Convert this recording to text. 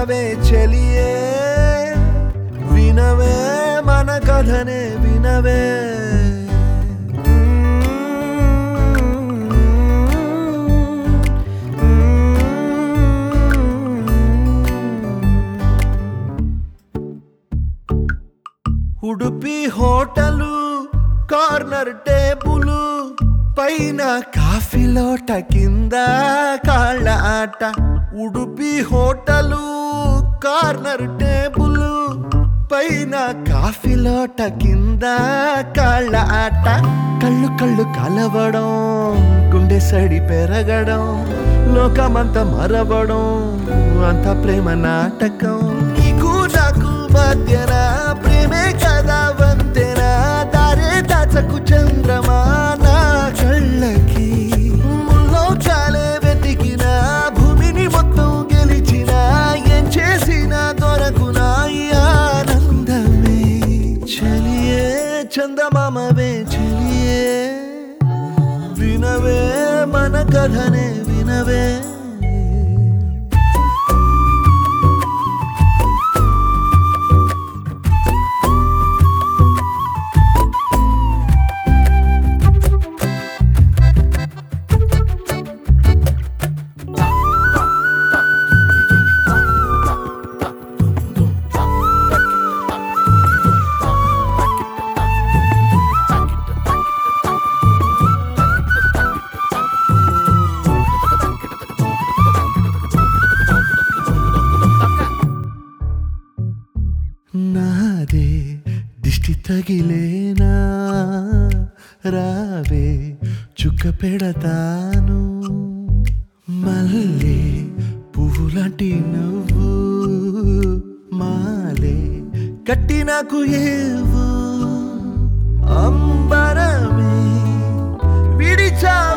చందమామవే చెలియే వినవే మన కథనే వినవే ఉడుపి హోటలు కార్నర్ టేబులు పైన కాఫీ లోట కింద కాళ్ళ ఆట ఉడుపి హోటలు కార్నర్ టేబులు పైన కాఫీ లోట కింద కాళ్ళ ఆట కళ్ళు కళ్ళు కలవడం గుండె సడి పెరగడం లోకమంతా మరవడం అంత ప్రేమ నాటకం నీకు నాకు మధ్యన ప్రేమే కదా వంతెన దారే దాచకు చంద్రమా నా కళ్ళకి ముల్లో చాలే వెతికిన భూమిని మొత్తం గెలిచిన ఏం చేసినా దొరకునా ఈ ఆనందమే చెలియే చందమామవే చెలియే వినవే మన కథనే వినవే నాదే దిష్టి తగిలేనా రావే చుక్క పెడతాను మళ్ళీ పువ్వులాంటి నువ్వు మాలే కట్టి నాకు ఏవు అంబరమే విడిచా